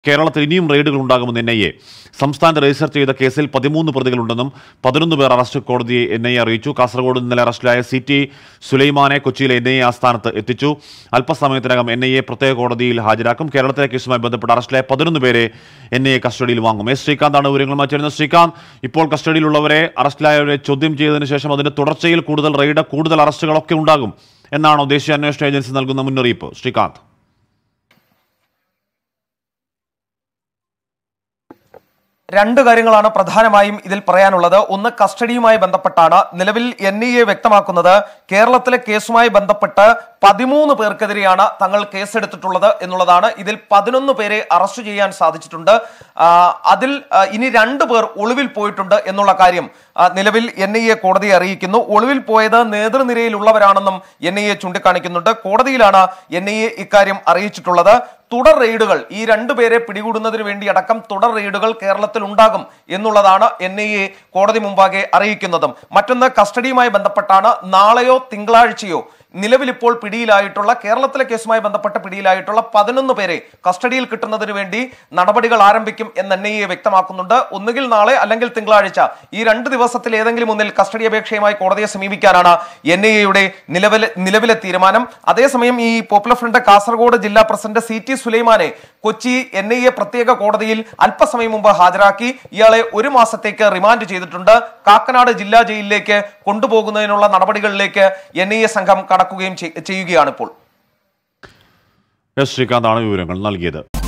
കേരളത്തിൽ ഇനിയും റെയ്ഡുകൾ ഉണ്ടാകുമെന്ന് എൻ ഐ എ സംസ്ഥാനത്ത് രജിസ്റ്റർ ചെയ്ത കേസിൽ പതിമൂന്ന് പ്രതികളുണ്ടെന്നും പതിനൊന്ന് പേർ അറസ്റ്റ് കോടതിയെ എൻ ഐ എ അറിയിച്ചു കാസർഗോഡ് ഇന്നലെ അറസ്റ്റിലായ സി ടി സുലൈമാനെ കൊച്ചിയിലെ എൻ ഐ എ ആസ്ഥാനത്ത് എത്തിച്ചു അല്പസമയത്തിനകം എൻ ഐ എ പ്രത്യേക കോടതിയിൽ ഹാജരാക്കും കേരളത്തിലെ കേസുമായി ബന്ധപ്പെട്ട് അറസ്റ്റിലായ പതിനൊന്ന് പേരെ എൻ ഐ എ കസ്റ്റഡിയിൽ വാങ്ങും എസ് ശ്രീകാന്താണ് വിവരങ്ങളുമായി ചേരുന്നത് ശ്രീകാന്ത് ഇപ്പോൾ കസ്റ്റഡിയിലുള്ളവരെ അറസ്റ്റിലായവരെ ചോദ്യം ചെയ്തതിനു ശേഷം അതിന്റെ തുടർച്ചയിൽ കൂടുതൽ റെയ്ഡ് കൂടുതൽ അറസ്റ്റുകളൊക്കെ ഉണ്ടാകും എന്നാണോ ദേശീയ അന്വേഷണ ഏജൻസി നൽകുന്ന മുന്നറിയിപ്പ് ശ്രീകാന്ത് രണ്ട് കാര്യങ്ങളാണ് പ്രധാനമായും ഇതിൽ പറയാനുള്ളത് ഒന്ന് കസ്റ്റഡിയുമായി ബന്ധപ്പെട്ടാണ് നിലവിൽ എൻ ഐ എ വ്യക്തമാക്കുന്നത് കേരളത്തിലെ കേസുമായി ബന്ധപ്പെട്ട് പതിമൂന്ന് പേർക്കെതിരെയാണ് തങ്ങൾ കേസെടുത്തിട്ടുള്ളത് എന്നുള്ളതാണ് ഇതിൽ പതിനൊന്ന് പേരെ അറസ്റ്റ് ചെയ്യാൻ സാധിച്ചിട്ടുണ്ട് ആ, അതിൽ ആ, ഇനി രണ്ട് പേർ ഒളിവിൽ പോയിട്ടുണ്ട് എന്നുള്ള കാര്യം ആ, നിലവിൽ എൻ ഐ എ കോടതിയെ അറിയിക്കുന്നു ഒളിവിൽ പോയത് നേതൃനിരയിലുള്ളവരാണെന്നും എൻ ഐ എ ചൂണ്ടിക്കാണിക്കുന്നുണ്ട് കോടതിയിലാണ് എൻ ഐ എ ഇക്കാര്യം അറിയിച്ചിട്ടുള്ളത് തുടർ റെയ്ഡുകൾ ഈ രണ്ടുപേരെ പിടികൂടുന്നതിന് വേണ്ടി അടക്കം തുടർ റെയ്ഡുകൾ കേരളത്തിൽ ഉണ്ടാകും എന്നുള്ളതാണ് എൻ ഐ എ കോടതി മുമ്പാകെ അറിയിക്കുന്നതും മറ്റൊന്ന് കസ്റ്റഡിയുമായി ബന്ധപ്പെട്ടാണ് നാളെയോ തിങ്കളാഴ്ചയോ നിലവിൽ ഇപ്പോൾ പിടിയിലായിട്ടുള്ള കേരളത്തിലെ കേസുമായി ബന്ധപ്പെട്ട പിടിയിലായിട്ടുള്ള പതിനൊന്ന് പേരെ കസ്റ്റഡിയിൽ കിട്ടുന്നതിന് വേണ്ടി നടപടികൾ ആരംഭിക്കും എന്ന് എൻ ഐ എ വ്യക്തമാക്കുന്നുണ്ട് ഒന്നുകിൽ നാളെ അല്ലെങ്കിൽ തിങ്കളാഴ്ച ഈ രണ്ട് ദിവസത്തിൽ ഏതെങ്കിലും ഒന്നിൽ കസ്റ്റഡി അപേക്ഷയുമായി കോടതിയെ സമീപിക്കാനാണ് എൻ ഐ എയുടെ നിലവിലെ നിലവിലെ തീരുമാനം അതേസമയം ഈ പോപ്പുലർ ഫ്രണ്ട് കാസർഗോഡ് ജില്ലാ പ്രസിഡന്റ് സി ടി സുലൈമാനെ കൊച്ചി എൻ ഐ എ പ്രത്യേക കോടതിയിൽ അല്പസമയം മുമ്പ് ഹാജരാക്കി ഇയാളെ ഒരു മാസത്തേക്ക് റിമാൻഡ് ചെയ്തിട്ടുണ്ട് കാക്കനാട് ജില്ലാ ജയിലിലേക്ക് കൊണ്ടുപോകുന്നതിനുള്ള നടപടികളിലേക്ക് എൻ ഐ എ സംഘം കടക്കുകയും ചെയ്- ചെയ്യുകയാണ് ഇപ്പോൾ എസ് ശ്രീകാന്താണ് വിവരങ്ങൾ നൽകിയത്